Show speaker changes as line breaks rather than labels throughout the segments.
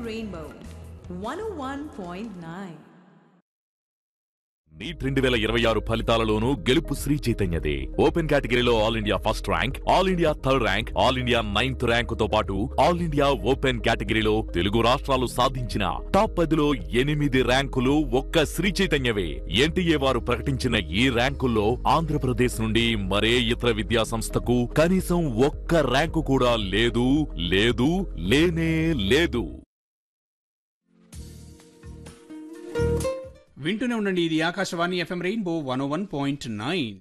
Rainbow 101.9.
Neat రెండు వేల ఇరవై ఆరు ఫలితాలలోనూ గెలుపు శ్రీ చైతన్యదే ఓపెన్ కేటగిరీలో all India first rank all India third rank all India ninth rank తో పాటు ఆల్ ఇండియా ఓపెన్ కేటగిరీలో తెలుగు రాష్ట్రాలు సాధించిన టాప్ పదిలో ఎనిమిది ర్యాంకులు ఒక్క శ్రీ చైతన్యవే ఎన్టీఏ వారు ప్రకటించిన ఈ ర్యాంకుల్లో ఆంధ్రప్రదేశ్ నుండి మరే ఇతర విద్యా సంస్థకు కనీసం ఒక్క ర్యాంకు కూడా లేదు లేదు లేనే లేదు
వింటూనే ఉండండి ఇది Akashvani FM rainbow one one point nine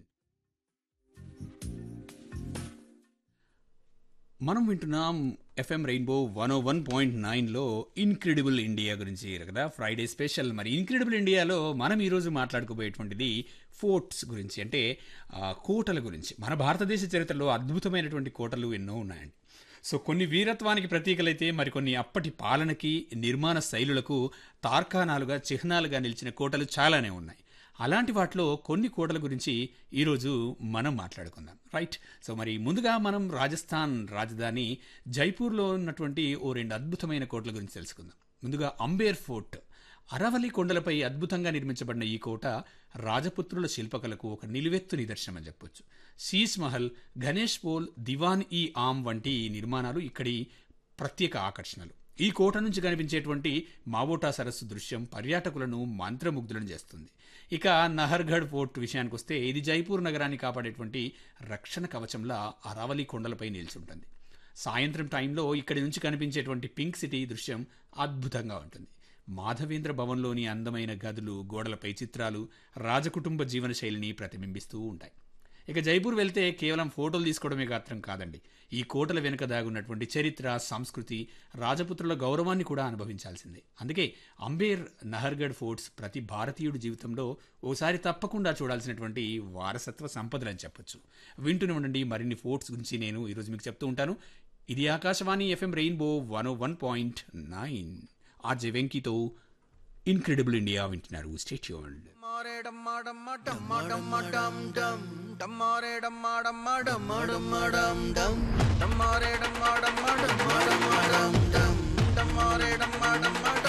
మనం వింటున్నాం FM rainbow one one point నైన్లో ఇన్క్రెడిబుల్ ఇండియా గురించి కదా ఫ్రైడే స్పెషల్ మరి ఇన్క్రెడిబుల్ ఇండియాలో మనం ఈరోజు మాట్లాడుకోబోయేటువంటిది ఫోర్ట్స్ గురించి అంటే ఆ, కోటల గురించి మన భారతదేశ చరిత్రలో అద్భుతమైనటువంటి కోటలు ఎన్నో ఉన్నాయండి సో కొన్ని వీరత్వానికి ప్రతీకలైతే మరికొన్ని అప్పటి పాలనకి నిర్మాణ శైలులకు తార్కాణాలుగా చిహ్నాలుగా నిలిచిన కోటలు చాలానే ఉన్నాయి అలాంటి వాటిలో కొన్ని కోటల గురించి ఈరోజు మనం మాట్లాడుకుందాం రైట్ సో మరి ముందుగా మనం రాజస్థాన్ రాజధాని జైపూర్లో ఉన్నటువంటి ఓ రెండు అద్భుతమైన కోటల గురించి తెలుసుకుందాం ముందుగా అంబేర్ ఫోర్ట్ అరవలి కొండలపై అద్భుతంగా నిర్మించబడిన ఈ కోట రాజపుత్రుల శిల్పకళకు ఒక నిలువెత్తు నిదర్శనం అని చెప్పొచ్చు శీస్ మహల్ గణేష్ పోల్ దివాన్ ఈ ఆమ్ వంటి నిర్మాణాలు ఇక్కడి ప్రత్యేక ఆకర్షణలు ఈ కోట నుంచి కనిపించేటువంటి మావోటా సరస్సు దృశ్యం పర్యాటకులను మంత్రముగ్ధులను చేస్తుంది ఇక నహర్గఢ్ ఫోర్ట్ విషయానికి వస్తే ఇది జైపూర్ నగరాన్ని కాపాడేటువంటి రక్షణ కవచంలా అరావలి కొండలపై నిల్చుంటుంది సాయంత్రం టైంలో ఇక్కడి నుంచి కనిపించేటువంటి పింక్ సిటీ దృశ్యం అద్భుతంగా ఉంటుంది మాధవేంద్ర భవన్లోని అందమైన గదులు గోడలపై చిత్రాలు రాజకుటుంబ జీవన శైలిని ప్రతిబింబిస్తూ ఉంటాయి ఇక జైపూర్ వెళ్తే కేవలం ఫోటోలు తీసుకోవడమే మాత్రం కాదండి ఈ కోటల వెనుక దాగున్నటువంటి చరిత్ర సంస్కృతి రాజపుత్రుల గౌరవాన్ని కూడా అనుభవించాల్సిందే అందుకే అంబేర్ నహర్గఢ్ ఫోర్ట్స్ ప్రతి భారతీయుడి జీవితంలో ఓసారి తప్పకుండా చూడాల్సినటువంటి వారసత్వ సంపదలని చెప్పొచ్చు వింటూనే ఉండండి మరిన్ని ఫోర్ట్స్ గురించి నేను ఈరోజు మీకు చెప్తూ ఉంటాను ఇది Akashvani FM rainbow one one point nine RJ వెంకీతో ఇన్క్రెడిబుల్ ఇండియా వింటున్నారు స్టేట్
డమ్మారే డమ్మా డమ్మా డమ్మా డమ్మా డమ్ డమ్ డమ్మారే డమ్మా డమ్మా డమ్మా డమ్మా డమ్ డమ్ డమ్మారే డమ్మా డమ్మా డమ్మా డమ్మా డమ్ డమ్ డమ్మారే డమ్మా డమ్మా